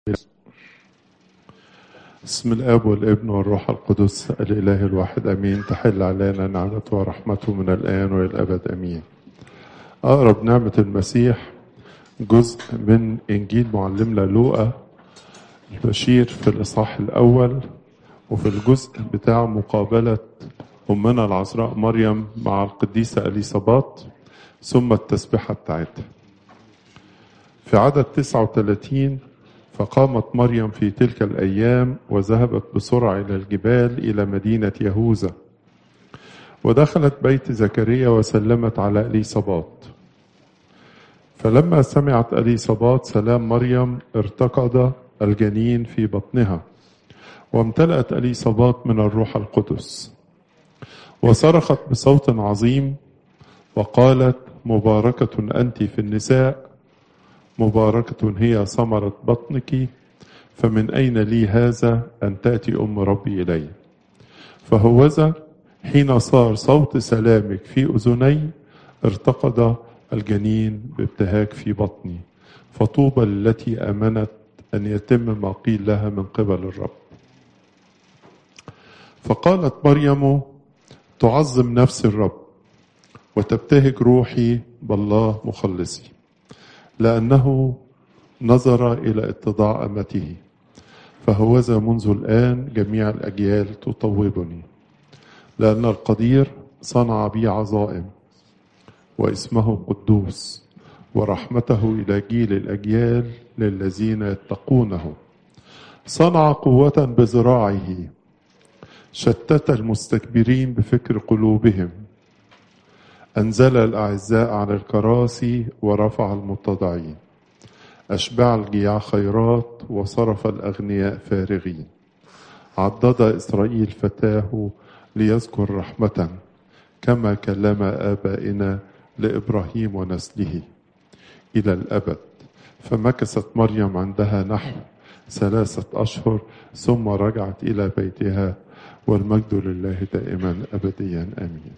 بسم الاب والابن والروح القدس الاله الواحد امين تحل علينا نعمته ورحمته من الان والى الابد امين اقرب نعمه المسيح جزء من انجيل معلمنا لوقا البشير في الاصحاح الاول وفي الجزء بتاع مقابله امنا العذراء مريم مع القديسه اليصابات ثم التسبيحه بتاعتها في عدد 39 فقامت مريم في تلك الأيام وذهبت بسرعة إلى الجبال إلى مدينة يهوذا ودخلت بيت زكريا وسلمت على إليصابات فلما سمعت إليصابات سلام مريم ارتقد الجنين في بطنها وامتلأت إليصابات من الروح القدس وصرخت بصوت عظيم وقالت مباركة أنت في النساء مباركة هي ثمرة بطنك فمن أين لي هذا أن تأتي أم ربي إلي فهوذا حين صار صوت سلامك في أذني ارتقد الجنين بابتهاج في بطني فطوبى التي آمنت أن يتم ما قيل لها من قبل الرب فقالت مريم تعظم نفس الرب وتبتهج روحي بالله مخلصي لأنه نظر إلى اتضاع أمته فهوذا منذ الآن جميع الأجيال تطوبني لأن القدير صنع بي عظائم واسمه قدوس ورحمته إلى جيل الأجيال للذين يتقونه صنع قوة بذراعه شتت المستكبرين بفكر قلوبهم أنزل الأعزاء على الكراسي ورفع المتضعين أشبع الجياع خيرات وصرف الأغنياء فارغين عضد إسرائيل فتاه ليذكر رحمة كما كلم آبائنا لإبراهيم ونسله إلى الأبد فمكثت مريم عندها نحو ثلاثة أشهر ثم رجعت إلى بيتها والمجد لله دائما أبديا آمين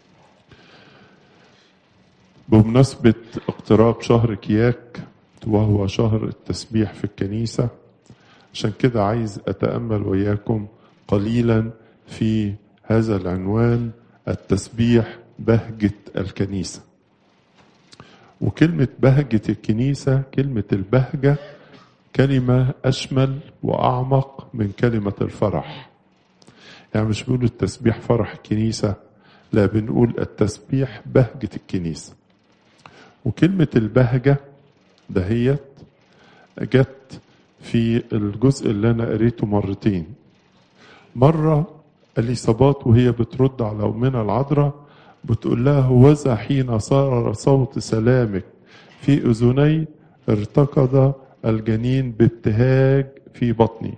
بمناسبة اقتراب شهر كياك وهو شهر التسبيح في الكنيسة عشان كده عايز أتأمل وياكم قليلا في هذا العنوان التسبيح بهجة الكنيسة وكلمة بهجة الكنيسة كلمة البهجة كلمة أشمل وأعمق من كلمة الفرح يعني مش بنقول التسبيح فرح الكنيسة لا بنقول التسبيح بهجة الكنيسة وكلمة البهجة دهيت جت في الجزء اللي أنا قريته مرتين مرة اليصابات وهي بترد على أمنا العذراء بتقول لها هوذا حين صار صوت سلامك في أذني ارتقد الجنين بابتهاج في بطني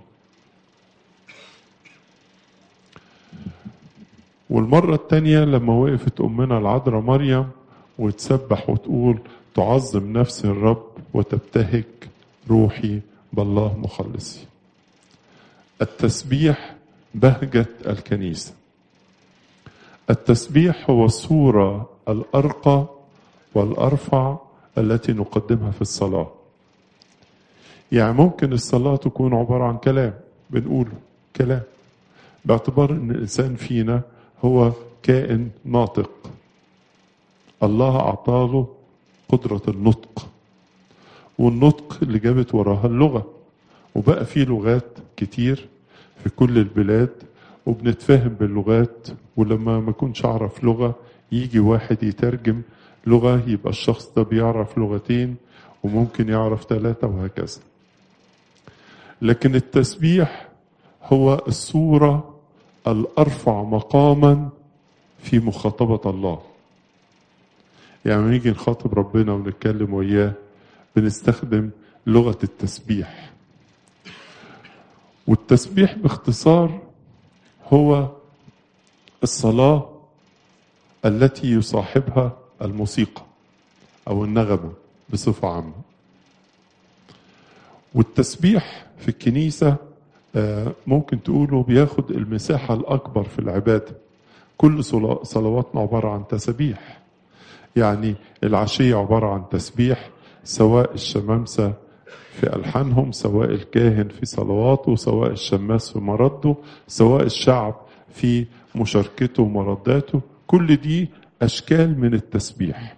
والمرة التانية لما وقفت أمنا العذراء مريم وتسبح وتقول تعظم نفس الرب وتبتهج روحي بالله مخلصي التسبيح بهجة الكنيسة التسبيح هو الصورة الأرقى والأرفع التي نقدمها في الصلاة يعني ممكن الصلاة تكون عبارة عن كلام بنقوله كلام باعتبار ان الانسان فينا هو كائن ناطق الله اعطاله قدرة النطق والنطق اللي جابت وراها اللغة وبقى في لغات كتير في كل البلاد وبنتفاهم باللغات ولما ما كنتش اعرف لغة يجي واحد يترجم لغة يبقى الشخص ده بيعرف لغتين وممكن يعرف ثلاثة وهكذا لكن التسبيح هو الصورة الأرفع مقاما في مخاطبة الله يعني نيجي نخاطب ربنا ونتكلم وياه بنستخدم لغة التسبيح والتسبيح باختصار هو الصلاة التي يصاحبها الموسيقى أو النغمة بصفة عامة والتسبيح في الكنيسة ممكن تقولوا بياخد المساحة الأكبر في العبادة كل صلواتنا عبارة عن تسبيح يعني العشية عبارة عن تسبيح سواء الشمامسة في ألحانهم سواء الكاهن في صلواته سواء الشماس في مرده سواء الشعب في مشاركته ومرداته كل دي أشكال من التسبيح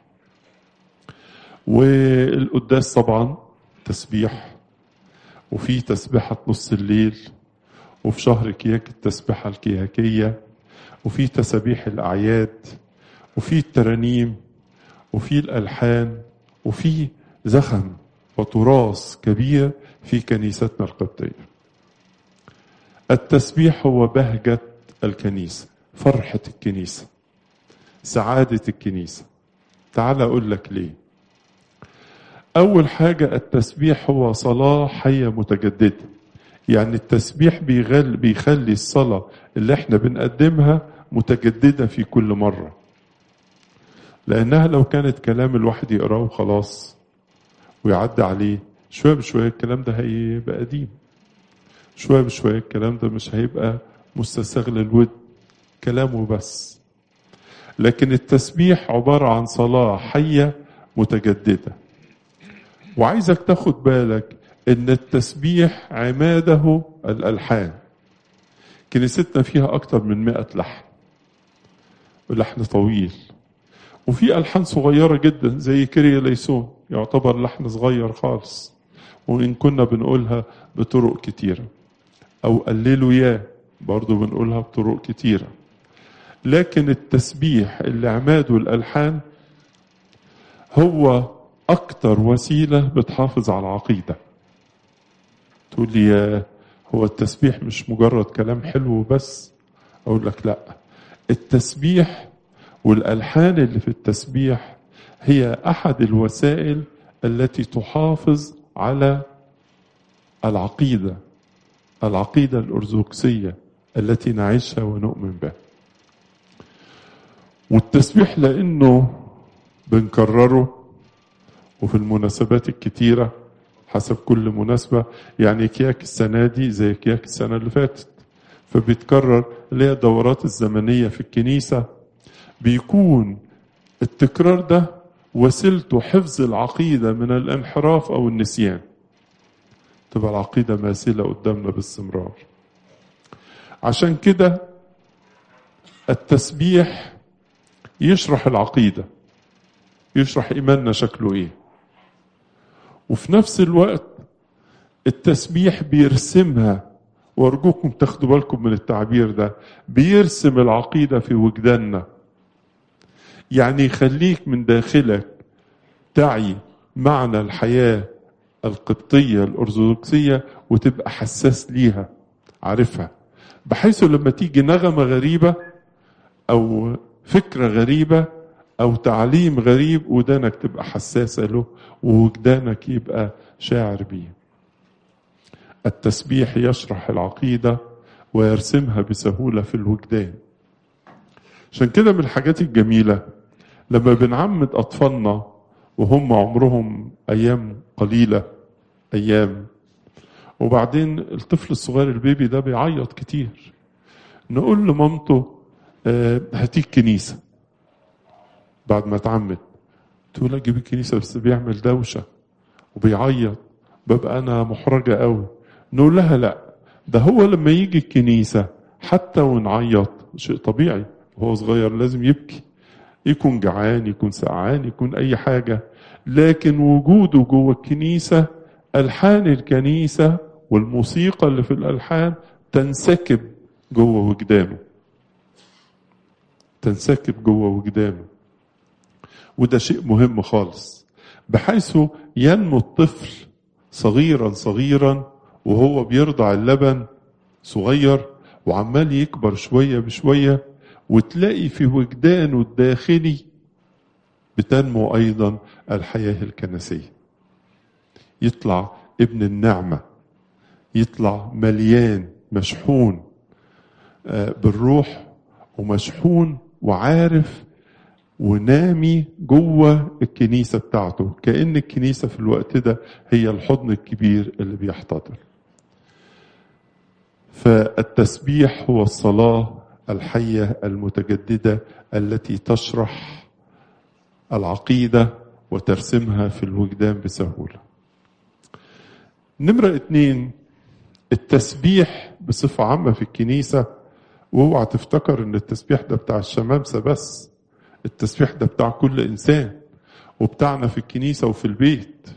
والقداس طبعا تسبيح وفي تسبيحة نص الليل وفي شهر كياك التسبيحة الكياكية وفي تسابيح الأعياد وفي الترانيم وفي الألحان وفي زخم وتراث كبير في كنيستنا القبطية التسبيح هو بهجة الكنيسة فرحة الكنيسة سعادة الكنيسة تعال أقول لك ليه أول حاجة التسبيح هو صلاة حية متجددة يعني التسبيح بيغل بيخلي الصلاة اللي احنا بنقدمها متجددة في كل مرة لأنها لو كانت كلام الواحد يقراه وخلاص ويعدي عليه شوية بشوية الكلام ده هيبقى قديم شوية بشوية الكلام ده مش هيبقى مستساغ للود كلامه بس لكن التسبيح عبارة عن صلاة حية متجددة وعايزك تاخد بالك ان التسبيح عماده الالحان كنيستنا فيها اكتر من مئة لحن ولحن طويل وفي الحان صغيره جدا زي كيريا ليسون يعتبر لحن صغير خالص وان كنا بنقولها بطرق كتيره او قللوا يا برضو بنقولها بطرق كتيره لكن التسبيح اللي عماده الالحان هو اكتر وسيله بتحافظ على العقيده تقول لي يا هو التسبيح مش مجرد كلام حلو بس اقول لك لا التسبيح والالحان اللي في التسبيح هي احد الوسائل التي تحافظ على العقيده العقيده الارثوذكسيه التي نعيشها ونؤمن بها والتسبيح لانه بنكرره وفي المناسبات الكتيره حسب كل مناسبة يعني كياك السنة دي زي كياك السنة اللي فاتت فبيتكرر اللي هي الدورات الزمنية في الكنيسة بيكون التكرار ده وسيلته حفظ العقيدة من الانحراف أو النسيان تبقى العقيدة ماثلة قدامنا باستمرار عشان كده التسبيح يشرح العقيدة يشرح إيماننا شكله إيه وفي نفس الوقت التسبيح بيرسمها وارجوكم تاخدوا بالكم من التعبير ده بيرسم العقيدة في وجداننا يعني يخليك من داخلك تعي معنى الحياة القبطية الأرثوذكسية وتبقى حساس ليها عارفها بحيث لما تيجي نغمة غريبة أو فكرة غريبة أو تعليم غريب ودانك تبقى حساسة له ووجدانك يبقى شاعر بيه التسبيح يشرح العقيدة ويرسمها بسهولة في الوجدان عشان كده من الحاجات الجميلة لما بنعمد أطفالنا وهم عمرهم أيام قليلة أيام وبعدين الطفل الصغير البيبي ده بيعيط كتير نقول لمامته آه هاتيك كنيسة بعد ما تعمد تقول اجيب الكنيسة بس بيعمل دوشة وبيعيط ببقى أنا محرجة قوي نقول لها لا ده هو لما يجي الكنيسة حتى ونعيط شيء طبيعي وهو صغير لازم يبكي يكون جعان يكون سقعان يكون أي حاجة لكن وجوده جوه الكنيسة ألحان الكنيسة والموسيقى اللي في الألحان تنسكب جوه وجدانه تنسكب جوه وجدانه وده شيء مهم خالص بحيث ينمو الطفل صغيرا صغيرا وهو بيرضع اللبن صغير وعمال يكبر شوية بشوية وتلاقي في وجدانه الداخلي بتنمو أيضا الحياة الكنسية يطلع ابن النعمة يطلع مليان مشحون بالروح ومشحون وعارف ونامي جوه الكنيسة بتاعته كأن الكنيسة في الوقت ده هي الحضن الكبير اللي بيحتضر فالتسبيح هو الصلاة الحية المتجددة التي تشرح العقيدة وترسمها في الوجدان بسهولة نمرة اتنين التسبيح بصفة عامة في الكنيسة واوعى تفتكر ان التسبيح ده بتاع الشمامسة بس التسبيح ده بتاع كل انسان وبتاعنا في الكنيسة وفي البيت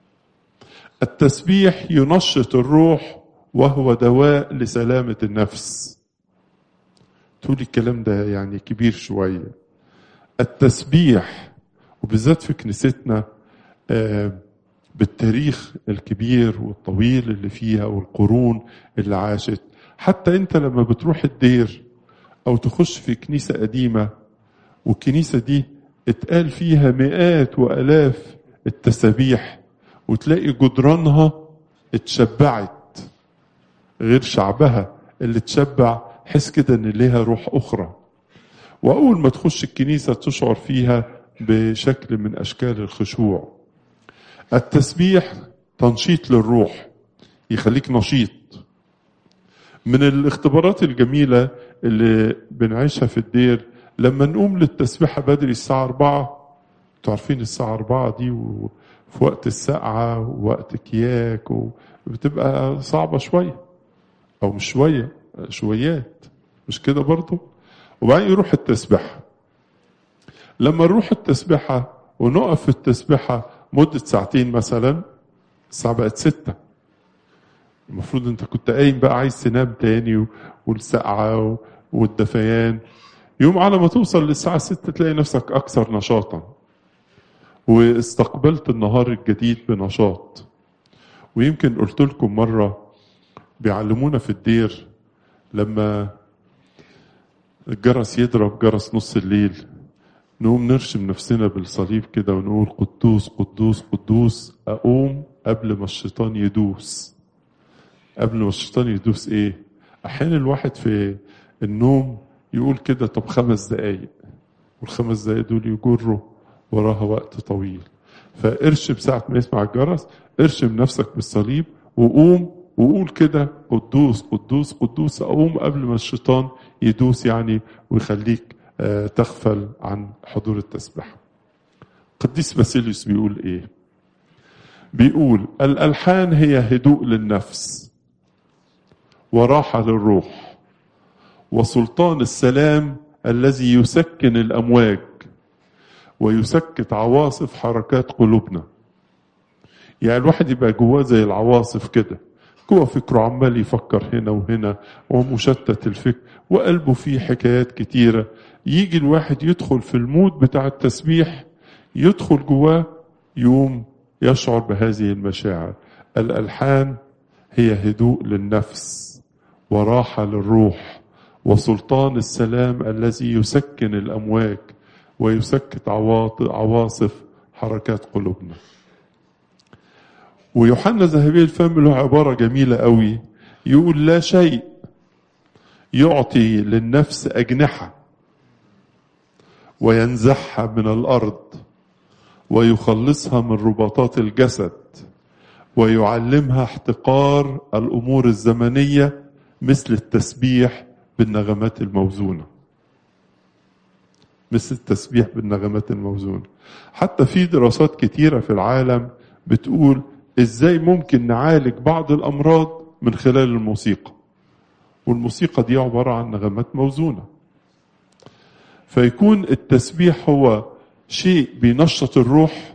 التسبيح ينشط الروح وهو دواء لسلامة النفس تقول الكلام ده يعني كبير شوية التسبيح وبالذات في كنيستنا آه بالتاريخ الكبير والطويل اللي فيها والقرون اللي عاشت حتى انت لما بتروح الدير او تخش في كنيسة قديمة والكنيسة دي اتقال فيها مئات والاف التسابيح وتلاقي جدرانها اتشبعت غير شعبها اللي اتشبع حس كده ان ليها روح اخرى واول ما تخش الكنيسة تشعر فيها بشكل من اشكال الخشوع التسبيح تنشيط للروح يخليك نشيط من الاختبارات الجميلة اللي بنعيشها في الدير لما نقوم للتسبيحة بدري الساعة أربعة تعرفين الساعة أربعة دي وفي وقت السقعة ووقت كياك بتبقى صعبة شوية أو مش شوية شويات مش كده برضو وبعدين يروح التسبيحة لما نروح التسبيحة ونقف في التسبيحة مدة ساعتين مثلا الساعة بقت ستة المفروض انت كنت قايم بقى عايز تنام تاني والسقعة والدفيان يوم على ما توصل للساعة ستة تلاقي نفسك أكثر نشاطا واستقبلت النهار الجديد بنشاط ويمكن قلت لكم مرة بيعلمونا في الدير لما الجرس يضرب جرس نص الليل نقوم نرشم نفسنا بالصليب كده ونقول قدوس قدوس قدوس أقوم قبل ما الشيطان يدوس قبل ما الشيطان يدوس إيه أحيانا الواحد في النوم يقول كده طب خمس دقايق والخمس دقايق دول يجروا وراها وقت طويل فارشم ساعة ما يسمع الجرس ارشم نفسك بالصليب وقوم وقول كده قدوس قدوس قدوس أقوم قبل ما الشيطان يدوس يعني ويخليك تغفل عن حضور التسبيح قديس باسيليوس بيقول ايه بيقول الالحان هي هدوء للنفس وراحه للروح وسلطان السلام الذي يسكن الامواج ويسكت عواصف حركات قلوبنا يعني الواحد يبقى جواه زي العواصف كده جوه فكره عمال يفكر هنا وهنا ومشتت الفكر وقلبه فيه حكايات كتيره يجي الواحد يدخل في المود بتاع التسبيح يدخل جواه يوم يشعر بهذه المشاعر الألحان هي هدوء للنفس وراحة للروح وسلطان السلام الذي يسكن الأمواج ويسكت عواصف حركات قلوبنا ويوحنا ذهبي الفم له عبارة جميلة قوي يقول لا شيء يعطي للنفس أجنحة وينزعها من الارض ويخلصها من رباطات الجسد ويعلمها احتقار الامور الزمنيه مثل التسبيح بالنغمات الموزونه مثل التسبيح بالنغمات الموزونه حتى في دراسات كتيره في العالم بتقول ازاي ممكن نعالج بعض الامراض من خلال الموسيقى والموسيقى دي عباره عن نغمات موزونه فيكون التسبيح هو شيء بينشط الروح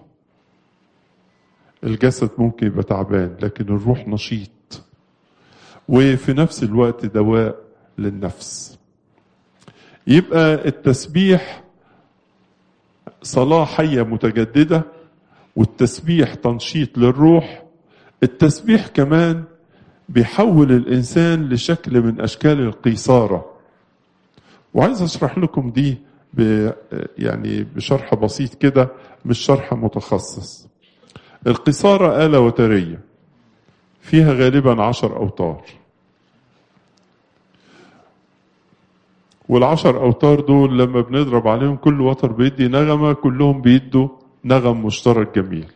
الجسد ممكن يبقى تعبان لكن الروح نشيط وفي نفس الوقت دواء للنفس يبقى التسبيح صلاة حية متجددة والتسبيح تنشيط للروح التسبيح كمان بيحول الإنسان لشكل من أشكال القيصارة وعايز اشرح لكم دي ب يعني بشرح بسيط كده مش شرح متخصص القصارى آلة وترية فيها غالبا عشر أوتار والعشر أوتار دول لما بنضرب عليهم كل وتر بيدي نغمة كلهم بيدوا نغم مشترك جميل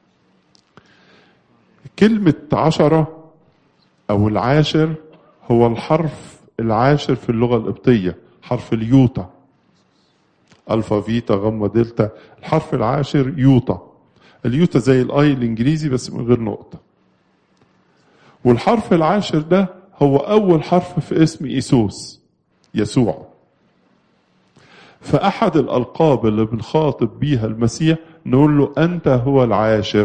كلمة عشرة أو العاشر هو الحرف العاشر في اللغة القبطية حرف اليوتا الفا فيتا غاما دلتا الحرف العاشر يوتا اليوتا زي الاي الانجليزي بس من غير نقطه والحرف العاشر ده هو أول حرف في اسم إيسوس يسوع فأحد الألقاب اللي بنخاطب بيها المسيح نقول له أنت هو العاشر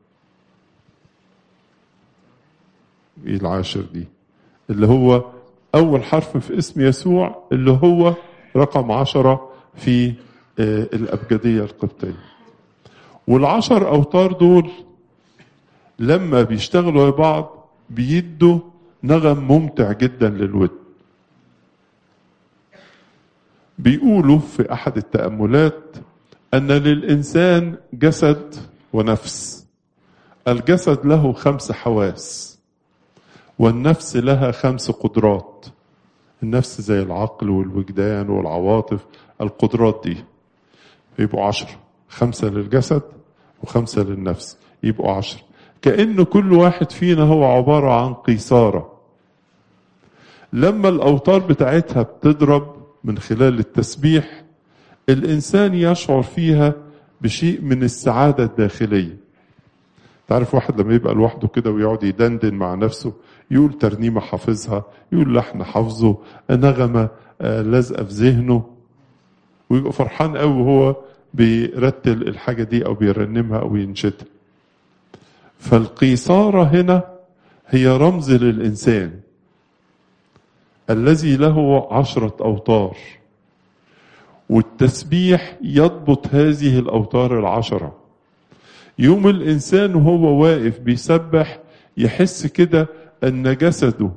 إيه العاشر دي اللي هو أول حرف في اسم يسوع اللي هو رقم عشرة في الأبجدية القبطية والعشر أوتار دول لما بيشتغلوا بعض بيدوا نغم ممتع جدا للود بيقولوا في أحد التأملات أن للإنسان جسد ونفس الجسد له خمس حواس والنفس لها خمس قدرات النفس زي العقل والوجدان والعواطف القدرات دي يبقوا عشر خمسة للجسد وخمسة للنفس يبقوا عشر كأن كل واحد فينا هو عبارة عن قيصارة لما الأوتار بتاعتها بتضرب من خلال التسبيح الإنسان يشعر فيها بشيء من السعادة الداخلية تعرف واحد لما يبقى لوحده كده ويقعد يدندن مع نفسه يقول ترنيمة حافظها يقول لحن حافظه نغمة لازقة في ذهنه ويبقى فرحان قوي وهو بيرتل الحاجة دي أو بيرنمها أو ينشدها فالقيصارة هنا هي رمز للإنسان الذي له عشرة أوتار والتسبيح يضبط هذه الأوتار العشرة يوم الإنسان وهو واقف بيسبح يحس كده أن جسده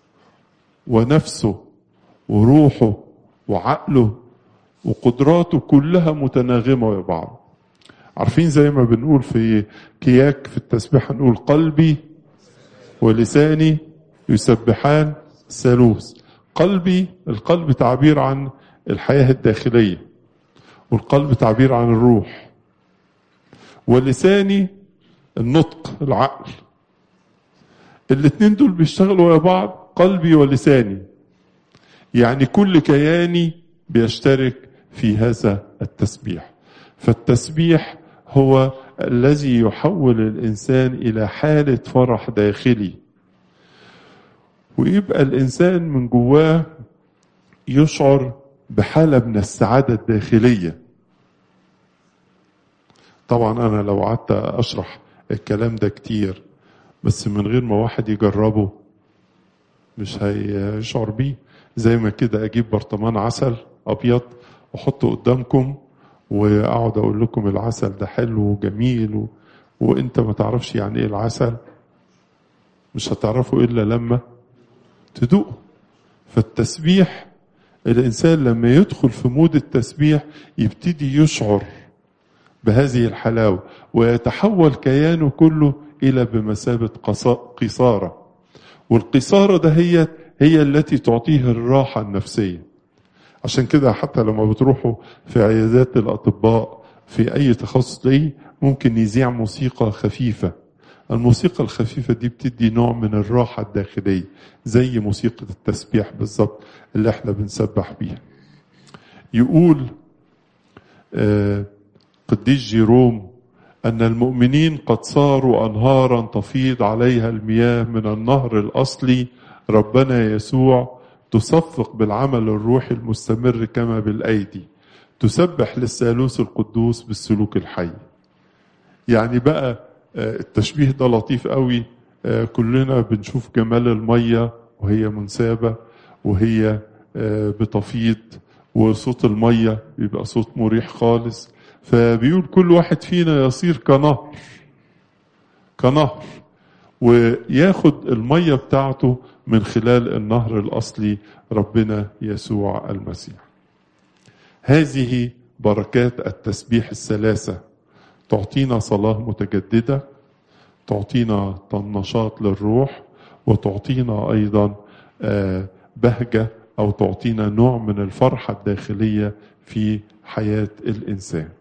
ونفسه وروحه وعقله وقدراته كلها متناغمة مع بعض عارفين زي ما بنقول في كياك في التسبيح نقول قلبي ولساني يسبحان ثالوث قلبي القلب تعبير عن الحياة الداخلية والقلب تعبير عن الروح ولساني النطق العقل الاتنين دول بيشتغلوا مع بعض قلبي ولساني يعني كل كياني بيشترك في هذا التسبيح فالتسبيح هو الذي يحول الانسان الى حاله فرح داخلي ويبقى الانسان من جواه يشعر بحاله من السعاده الداخليه طبعا انا لو قعدت اشرح الكلام ده كتير بس من غير ما واحد يجربه مش هيشعر بيه زي ما كده اجيب برطمان عسل ابيض واحطه قدامكم واقعد اقول لكم العسل ده حلو وجميل و... وانت ما تعرفش يعني ايه العسل مش هتعرفه الا لما تدوقه فالتسبيح الانسان لما يدخل في مود التسبيح يبتدي يشعر بهذه الحلاوه ويتحول كيانه كله الى بمثابه قصاره والقصاره ده هي هي التي تعطيه الراحه النفسيه عشان كده حتى لما بتروحوا في عيادات الأطباء في أي تخصص تلاقيه ممكن يذيع موسيقى خفيفة الموسيقى الخفيفة دي بتدي نوع من الراحة الداخلية زي موسيقى التسبيح بالظبط اللي احنا بنسبح بيها يقول آه قديس جيروم أن المؤمنين قد صاروا أنهارا تفيض عليها المياه من النهر الأصلي ربنا يسوع تصفق بالعمل الروحي المستمر كما بالأيدي تسبح للثالوث القدوس بالسلوك الحي يعني بقى التشبيه ده لطيف قوي كلنا بنشوف جمال المية وهي منسابة وهي بتفيض وصوت المية بيبقى صوت مريح خالص فبيقول كل واحد فينا يصير كنهر كنهر وياخد المية بتاعته من خلال النهر الأصلي ربنا يسوع المسيح هذه بركات التسبيح الثلاثة تعطينا صلاة متجددة تعطينا نشاط للروح وتعطينا أيضا بهجة أو تعطينا نوع من الفرحة الداخلية في حياة الإنسان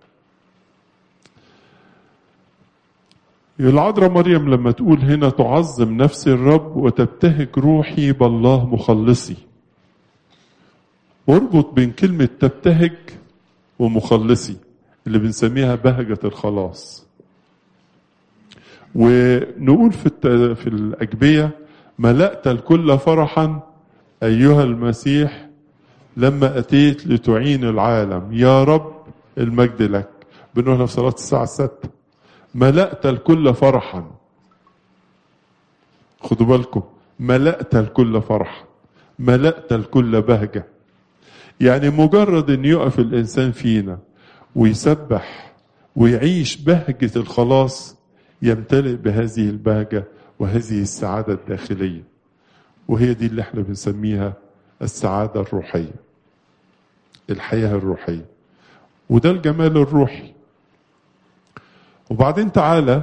العذراء مريم لما تقول هنا تعظم نفسي الرب وتبتهج روحي بالله مخلصي اربط بين كلمة تبتهج ومخلصي اللي بنسميها بهجة الخلاص ونقول في في الأجبية ملأت الكل فرحا أيها المسيح لما أتيت لتعين العالم يا رب المجد لك بنقولها في صلاة الساعة الستة ملأت الكل فرحا خدوا بالكم ملأت الكل فرحا ملأت الكل بهجة يعني مجرد أن يقف الإنسان فينا ويسبح ويعيش بهجة الخلاص يمتلئ بهذه البهجة وهذه السعادة الداخلية وهي دي اللي احنا بنسميها السعادة الروحية الحياة الروحية وده الجمال الروحي وبعدين تعالى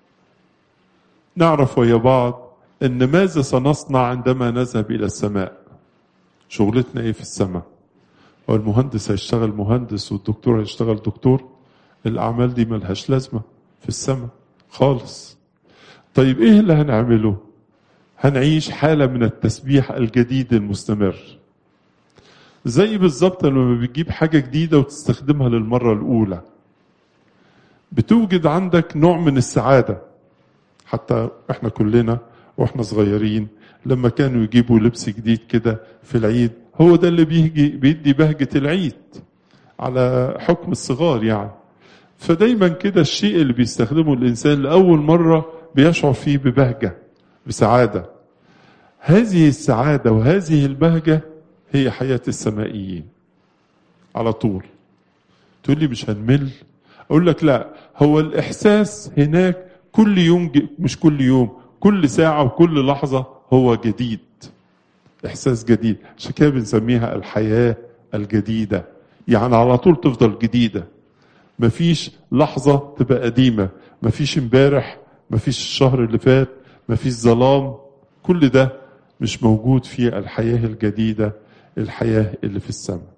نعرف ويا بعض ان ماذا سنصنع عندما نذهب الى السماء شغلتنا ايه في السماء هو المهندس هيشتغل مهندس والدكتور هيشتغل دكتور الاعمال دي ملهاش لازمه في السماء خالص طيب ايه اللي هنعمله هنعيش حاله من التسبيح الجديد المستمر زي بالظبط لما بتجيب حاجه جديده وتستخدمها للمره الاولى بتوجد عندك نوع من السعاده حتى احنا كلنا واحنا صغيرين لما كانوا يجيبوا لبس جديد كده في العيد هو ده اللي بيجي بيدي بهجة العيد على حكم الصغار يعني فدايما كده الشيء اللي بيستخدمه الإنسان لأول مرة بيشعر فيه ببهجة بسعادة هذه السعادة وهذه البهجة هي حياة السمائيين على طول تقول لي مش هنمل أقول لك لا هو الإحساس هناك كل يوم مش كل يوم كل ساعة وكل لحظة هو جديد إحساس جديد عشان كده بنسميها الحياة الجديدة يعني على طول تفضل جديدة مفيش لحظة تبقى قديمة مفيش امبارح مفيش الشهر اللي فات مفيش ظلام كل ده مش موجود في الحياة الجديدة الحياة اللي في السماء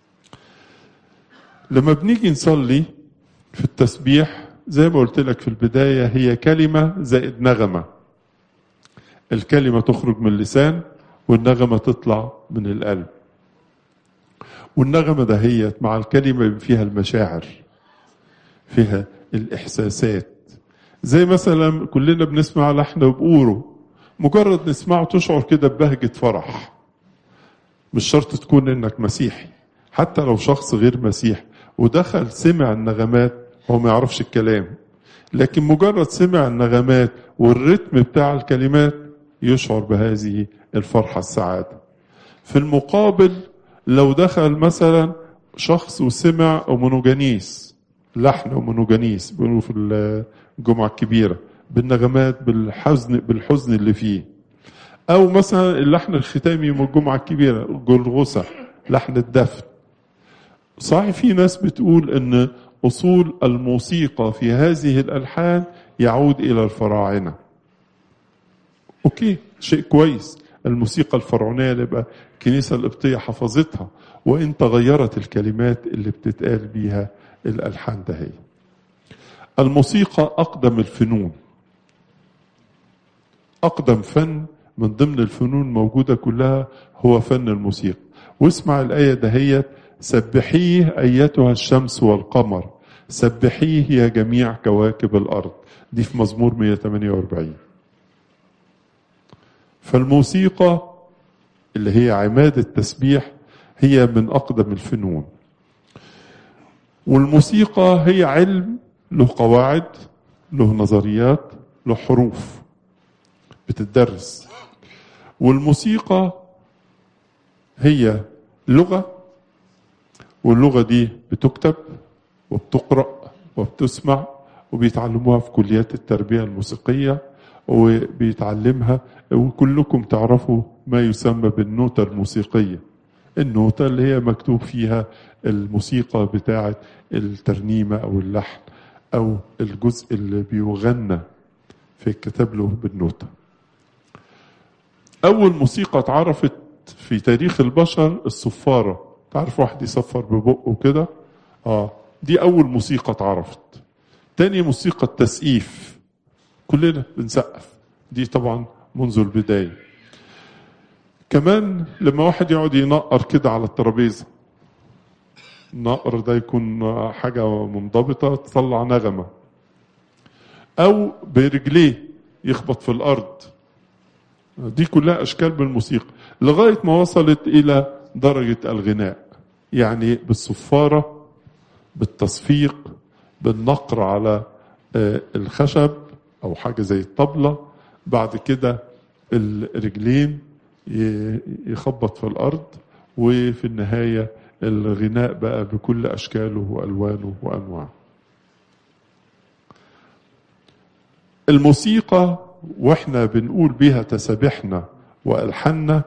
لما بنيجي نصلي في التسبيح زي ما قلت لك في البداية هي كلمة زائد نغمة الكلمة تخرج من اللسان والنغمة تطلع من القلب والنغمة دهيت مع الكلمة فيها المشاعر فيها الإحساسات زي مثلا كلنا بنسمع لحن وبقوره مجرد نسمعه تشعر كده ببهجة فرح مش شرط تكون انك مسيحي حتى لو شخص غير مسيحي ودخل سمع النغمات هو ما يعرفش الكلام لكن مجرد سمع النغمات والرتم بتاع الكلمات يشعر بهذه الفرحة السعادة في المقابل لو دخل مثلا شخص وسمع أمونوجانيس لحن أمونوجانيس بيقولوا في الجمعة الكبيرة بالنغمات بالحزن بالحزن اللي فيه أو مثلا اللحن الختامي من الجمعة الكبيرة جلغوسة لحن الدفن صحيح في ناس بتقول ان اصول الموسيقى في هذه الالحان يعود الى الفراعنه اوكي شيء كويس الموسيقى الفرعونيه اللي بقى الكنيسه القبطيه حفظتها وان تغيرت الكلمات اللي بتتقال بيها الالحان ده هي الموسيقى اقدم الفنون اقدم فن من ضمن الفنون موجوده كلها هو فن الموسيقى واسمع الايه دهيت سبحيه ايتها الشمس والقمر سبحيه يا جميع كواكب الارض دي في مزمور 148 فالموسيقى اللي هي عماد التسبيح هي من اقدم الفنون والموسيقى هي علم له قواعد له نظريات له حروف بتدرس والموسيقى هي لغه واللغة دي بتكتب وبتقرأ وبتسمع وبيتعلموها في كليات التربية الموسيقية وبيتعلمها وكلكم تعرفوا ما يسمى بالنوتة الموسيقية النوتة اللي هي مكتوب فيها الموسيقى بتاعة الترنيمة أو اللحن أو الجزء اللي بيغنى في الكتاب له بالنوتة أول موسيقى اتعرفت في تاريخ البشر الصفارة تعرف واحد يصفر ببقه كده اه دي اول موسيقى اتعرفت تاني موسيقى التسقيف كلنا بنسقف دي طبعا منذ البداية كمان لما واحد يقعد ينقر كده على الترابيزة النقر ده يكون حاجة منضبطة تطلع نغمة أو برجليه يخبط في الأرض دي كلها أشكال بالموسيقى لغاية ما وصلت إلى درجة الغناء يعني بالصفارة بالتصفيق بالنقر على الخشب أو حاجة زي الطبلة بعد كده الرجلين يخبط في الأرض وفي النهاية الغناء بقى بكل أشكاله وألوانه وأنواعه الموسيقى واحنا بنقول بها تسابيحنا والحنا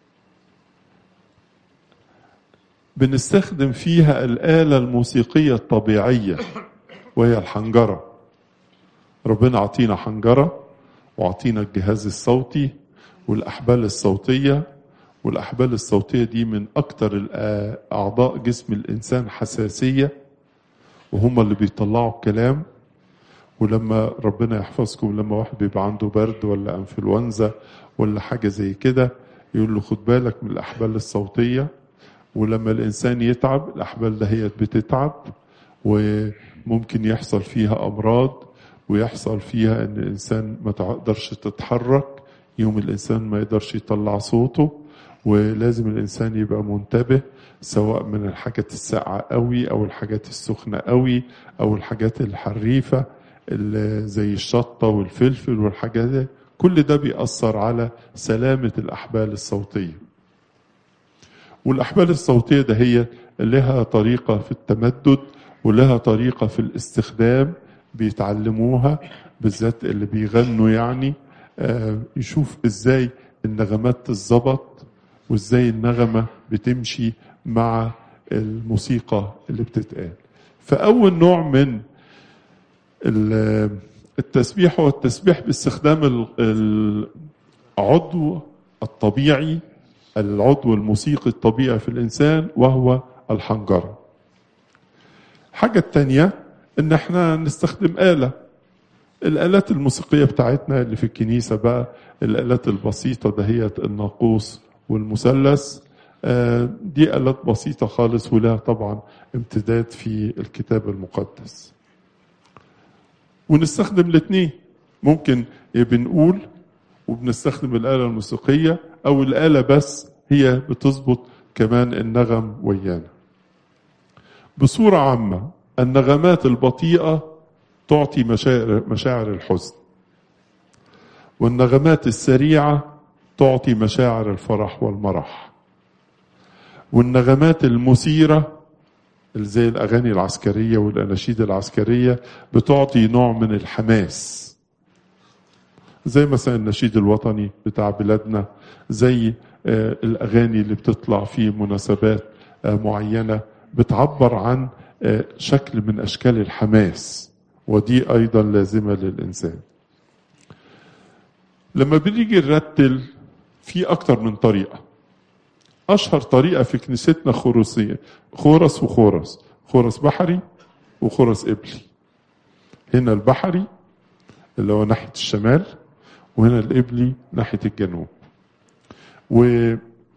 بنستخدم فيها الآلة الموسيقية الطبيعية وهي الحنجرة ربنا عطينا حنجرة وعطينا الجهاز الصوتي والأحبال الصوتية والأحبال الصوتية دي من أكتر أعضاء جسم الإنسان حساسية وهم اللي بيطلعوا الكلام ولما ربنا يحفظكم لما واحد بيبقى عنده برد ولا انفلونزا ولا حاجة زي كده يقول له خد بالك من الأحبال الصوتية ولما الإنسان يتعب الأحبال دهيت بتتعب وممكن يحصل فيها أمراض ويحصل فيها ان الانسان ما تقدرش تتحرك يوم الانسان ما يقدرش يطلع صوته ولازم الانسان يبقى منتبه سواء من الحاجات الساقعه قوي او الحاجات السخنه قوي او الحاجات الحريفه اللي زي الشطه والفلفل والحاجات دي كل ده بيأثر على سلامه الاحبال الصوتيه والاحبال الصوتيه ده هي لها طريقه في التمدد ولها طريقه في الاستخدام بيتعلموها بالذات اللي بيغنوا يعني آه يشوف ازاي النغمات تتظبط وازاي النغمة بتمشي مع الموسيقى اللي بتتقال فأول نوع من التسبيح هو التسبيح باستخدام العضو الطبيعي العضو الموسيقي الطبيعي في الإنسان وهو الحنجرة حاجة التانية ان احنا نستخدم آلة الآلات الموسيقية بتاعتنا اللي في الكنيسة بقى الآلات البسيطة دهيت الناقوس والمثلث دي آلات بسيطة خالص ولها طبعا امتداد في الكتاب المقدس ونستخدم الاثنين ممكن بنقول وبنستخدم الآلة الموسيقية أو الآلة بس هي بتظبط كمان النغم ويانا بصورة عامة النغمات البطيئة تعطي مشاعر, مشاعر الحزن والنغمات السريعة تعطي مشاعر الفرح والمرح والنغمات المثيرة زي الأغاني العسكرية والأناشيد العسكرية بتعطي نوع من الحماس زي مثلا النشيد الوطني بتاع بلادنا زي الأغاني اللي بتطلع في مناسبات معينة بتعبر عن شكل من اشكال الحماس ودي ايضا لازمه للانسان لما بنيجي نرتل في اكتر من طريقه اشهر طريقه في كنيستنا خورسيه خورس وخورس خورس بحري وخورس قبلي هنا البحري اللي هو ناحيه الشمال وهنا القبلي ناحيه الجنوب و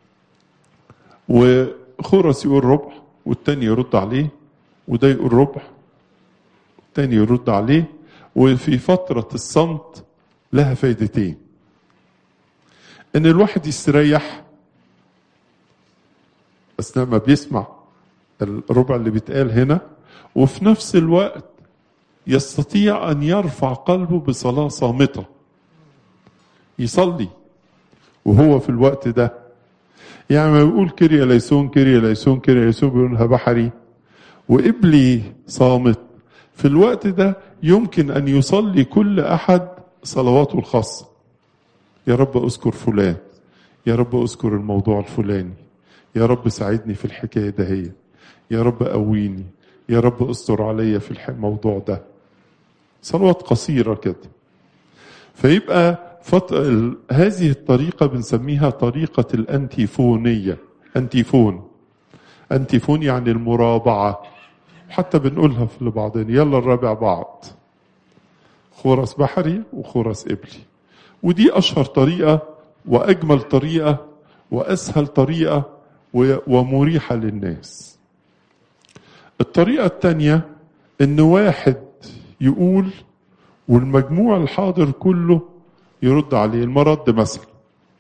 وخورس يقول ربع والتاني يرد عليه وده يقول ربع التاني يرد عليه وفي فترة الصمت لها فايدتين ان الواحد يستريح اثناء ما بيسمع الربع اللي بيتقال هنا وفي نفس الوقت يستطيع ان يرفع قلبه بصلاة صامتة يصلي وهو في الوقت ده يعني ما بيقول كريا ليسون كريا ليسون كريا ليسون بيقولها بحري وقبلي صامت في الوقت ده يمكن ان يصلي كل احد صلواته الخاصه يا رب اذكر فلان يا رب اذكر الموضوع الفلاني يا رب ساعدني في الحكايه دهية يا رب قويني يا رب استر عليا في الموضوع ده صلوات قصيره كده فيبقى فط... ال... هذه الطريقه بنسميها طريقه الانتيفونيه انتيفون انتيفون يعني المرابعه حتى بنقولها في بعضنا يلا نرابع بعض خورس بحري وخورس قبلي ودي اشهر طريقه واجمل طريقه واسهل طريقه ومريحه للناس الطريقه الثانيه ان واحد يقول والمجموع الحاضر كله يرد عليه المرد مثلا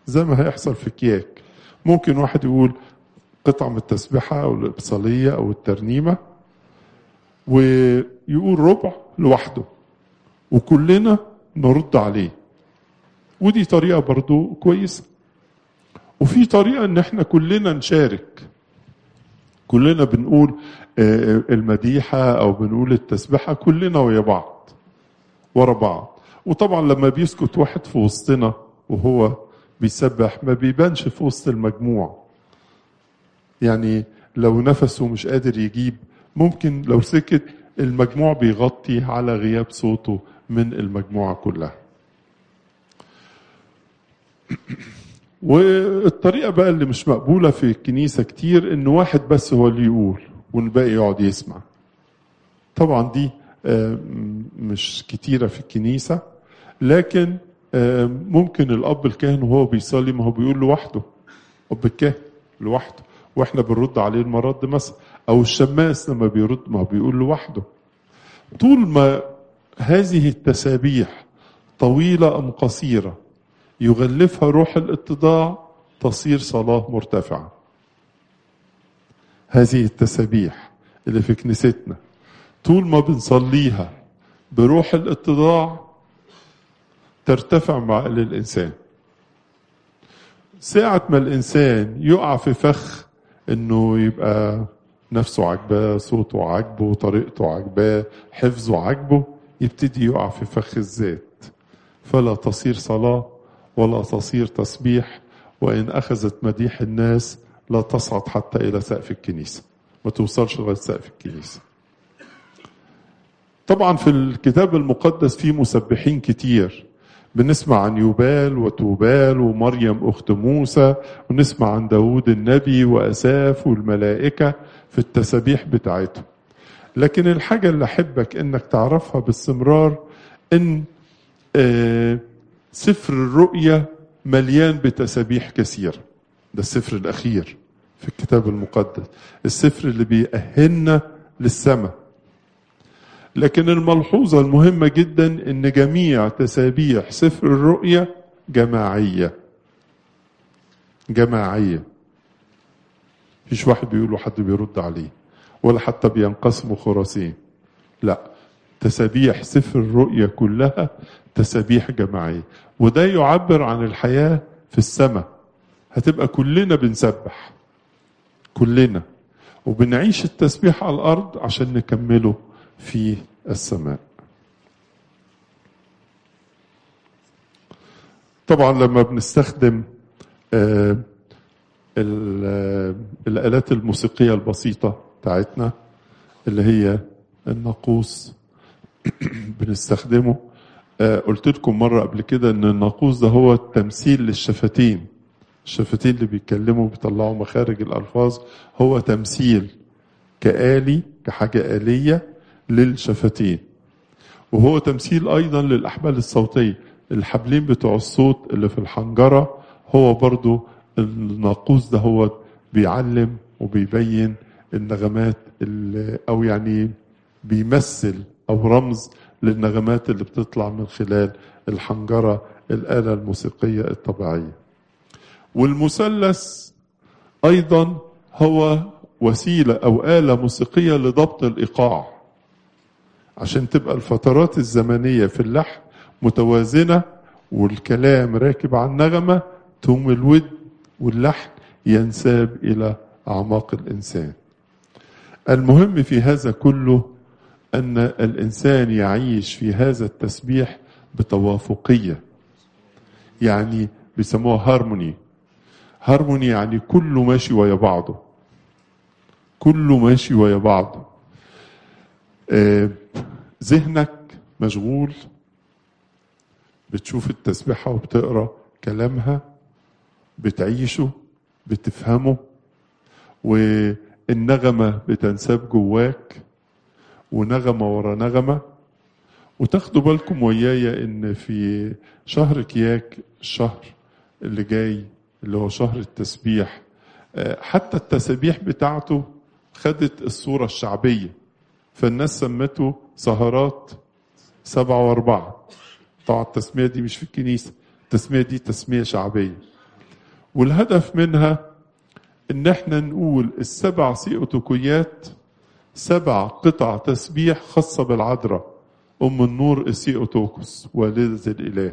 زي ما هيحصل في كياك ممكن واحد يقول قطعة من التسبيحة أو الإبصالية أو الترنيمة ويقول ربع لوحده وكلنا نرد عليه ودي طريقة برضو كويسة وفي طريقة ان احنا كلنا نشارك كلنا بنقول المديحة او بنقول التسبيحة كلنا ويا بعض ورا بعض وطبعا لما بيسكت واحد في وسطنا وهو بيسبح ما بيبانش في وسط المجموع يعني لو نفسه مش قادر يجيب ممكن لو سكت المجموع بيغطي على غياب صوته من المجموعة كلها والطريقة بقى اللي مش مقبولة في الكنيسة كتير ان واحد بس هو اللي يقول والباقي يقعد يسمع طبعا دي مش كتيرة في الكنيسة لكن ممكن الأب الكاهن وهو بيصلي ما هو بيقول لوحده أب الكاهن لوحده واحنا بنرد عليه المرض مثلا أو الشماس لما بيرد ما هو بيقول لوحده طول ما هذه التسابيح طويلة أم قصيرة يغلفها روح الاتضاع تصير صلاة مرتفعة هذه التسابيح اللي في كنيستنا طول ما بنصليها بروح الاتضاع ترتفع مع الإنسان ساعة ما الإنسان يقع في فخ إنه يبقى نفسه عجباه صوته عجبه طريقته عجباه حفظه عجبه يبتدي يقع في فخ الذات فلا تصير صلاة ولا تصير تسبيح وإن أخذت مديح الناس لا تصعد حتى إلى سقف الكنيسة ما توصلش لغاية سقف الكنيسة طبعا في الكتاب المقدس في مسبحين كتير بنسمع عن يوبال وتوبال ومريم أخت موسى ونسمع عن داود النبي وأساف والملائكة في التسابيح بتاعتهم لكن الحاجة اللي أحبك إنك تعرفها باستمرار إن آه سفر الرؤيا مليان بتسابيح كثيرة ده السفر الأخير في الكتاب المقدس السفر اللي بيأهلنا للسماء لكن الملحوظة المهمة جدا ان جميع تسابيح سفر الرؤيا جماعية جماعية مفيش واحد بيقول وحد بيرد عليه ولا حتى بينقسموا خراسين لا تسابيح سفر الرؤيا كلها تسابيح جماعية وده يعبر عن الحياة في السماء هتبقى كلنا بنسبح كلنا وبنعيش التسبيح على الأرض عشان نكمله في السماء طبعا لما بنستخدم آه الآلات الموسيقية البسيطة بتاعتنا اللي هي الناقوس بنستخدمه آه قلت لكم مرة قبل كده ان الناقوس ده هو التمثيل للشفتين الشفتين اللي بيتكلموا بيطلعوا مخارج الألفاظ هو تمثيل كآلي كحاجة آلية للشفتين وهو تمثيل أيضا للأحبال الصوتية الحبلين بتوع الصوت اللي في الحنجرة هو برضو الناقوس ده هو بيعلم وبيبين النغمات أو يعني بيمثل أو رمز للنغمات اللي بتطلع من خلال الحنجرة الآلة الموسيقية الطبيعية والمثلث أيضا هو وسيلة أو آلة موسيقية لضبط الإيقاع عشان تبقى الفترات الزمنية في اللحن متوازنة والكلام راكب على النغمة ثم الود واللحن ينساب إلى أعماق الإنسان المهم في هذا كله أن الإنسان يعيش في هذا التسبيح بتوافقية يعني بيسموها هارموني هارموني يعني كله ماشي ويا بعضه كله ماشي ويا بعضه آه ذهنك مشغول بتشوف التسبيحة وبتقرا كلامها بتعيشه بتفهمه والنغمة بتنساب جواك ونغمة ورا نغمة وتاخدوا بالكم ويايا ان في شهر كياك الشهر اللي جاي اللي هو شهر التسبيح حتى التسابيح بتاعته خدت الصورة الشعبية فالناس سمته سهرات سبعة وأربعة طبعا التسمية دي مش في الكنيسة التسمية دي تسمية شعبية والهدف منها ان احنا نقول السبع سيئوتوكيات سبع قطع تسبيح خاصة بالعذراء أم النور السيئوتوكوس والدة الإله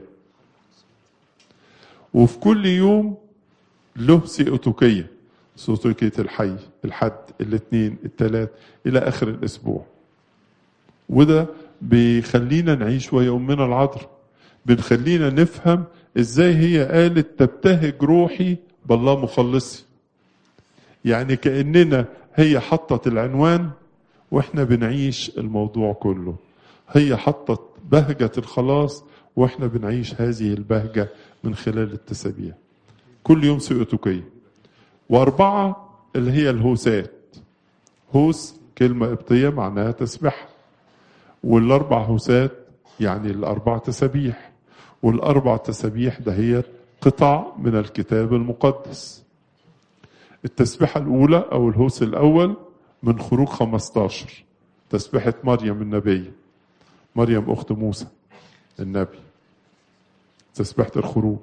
وفي كل يوم له سيئوتوكية سيئوتوكية الحي الحد الاثنين الثلاث إلى آخر الأسبوع وده بيخلينا نعيش ويا أمنا العذراء بنخلينا نفهم ازاي هي قالت تبتهج روحي بالله مخلصي يعني كأننا هي حطت العنوان واحنا بنعيش الموضوع كله هي حطت بهجة الخلاص واحنا بنعيش هذه البهجة من خلال التسابيح كل يوم سيئتكية وأربعة اللي هي الهوسات هوس كلمة قبطية معناها تسبح والأربع هوسات يعني الأربع تسابيح والأربع تسابيح ده هي قطع من الكتاب المقدس التسبيحة الأولى أو الهوس الأول من خروج 15 تسبيحة مريم النبية مريم أخت موسى النبي تسبيحة الخروج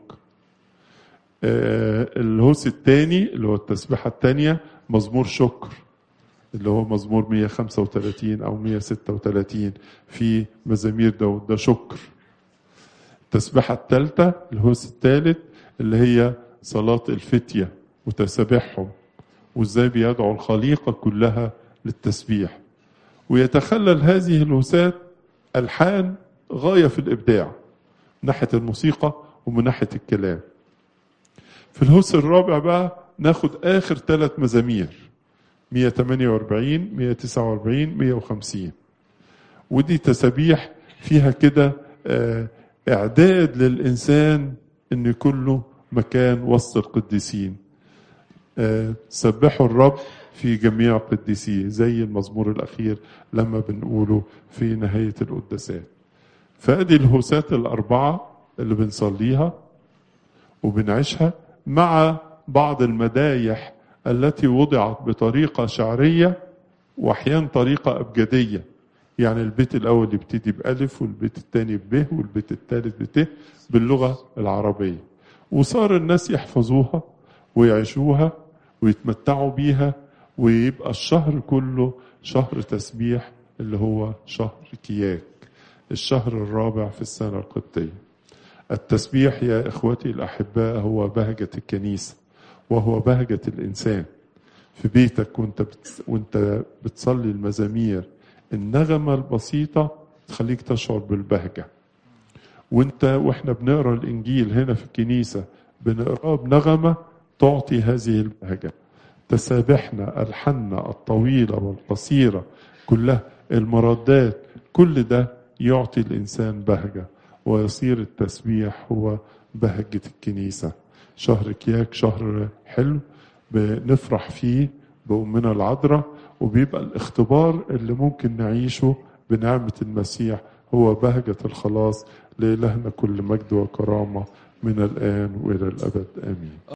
آه الهوس الثاني اللي هو التسبيحة الثانية مزمور شكر اللي هو مزمور 135 أو 136 في مزامير داود ده شكر التسبيحة الثالثة الهوس الثالث اللي هي صلاة الفتية وتسابيحهم وازاي بيدعو الخليقة كلها للتسبيح ويتخلل هذه الهوسات ألحان غاية في الإبداع من ناحية الموسيقى ومن ناحية الكلام في الهوس الرابع بقى ناخد آخر ثلاث مزامير 148 149 150 ودي تسابيح فيها كده إعداد للإنسان إن يكون له مكان وسط القديسين سبحوا الرب في جميع قديسيه زي المزمور الأخير لما بنقوله في نهاية القداسات فأدي الهوسات الأربعة اللي بنصليها وبنعيشها مع بعض المدايح التي وضعت بطريقة شعرية وأحيانا طريقة أبجدية يعني البيت الأول يبتدي بألف والبيت الثاني ب والبيت الثالث بت باللغة العربية وصار الناس يحفظوها ويعيشوها ويتمتعوا بيها ويبقى الشهر كله شهر تسبيح اللي هو شهر كياك الشهر الرابع في السنة القبطية التسبيح يا إخوتي الأحباء هو بهجة الكنيسة وهو بهجة الإنسان في بيتك وانت بت... وانت بتصلي المزامير النغمة البسيطة تخليك تشعر بالبهجة وانت واحنا بنقرا الانجيل هنا في الكنيسة بنقراه بنغمة تعطي هذه البهجة تسابحنا الحنة الطويلة والقصيرة كلها المردات كل ده يعطي الإنسان بهجة ويصير التسبيح هو بهجة الكنيسة شهر كياك شهر حلو بنفرح فيه بأمنا العذراء وبيبقى الاختبار اللي ممكن نعيشه بنعمة المسيح هو بهجة الخلاص لإلهنا كل مجد وكرامة من الآن وإلى الأبد آمين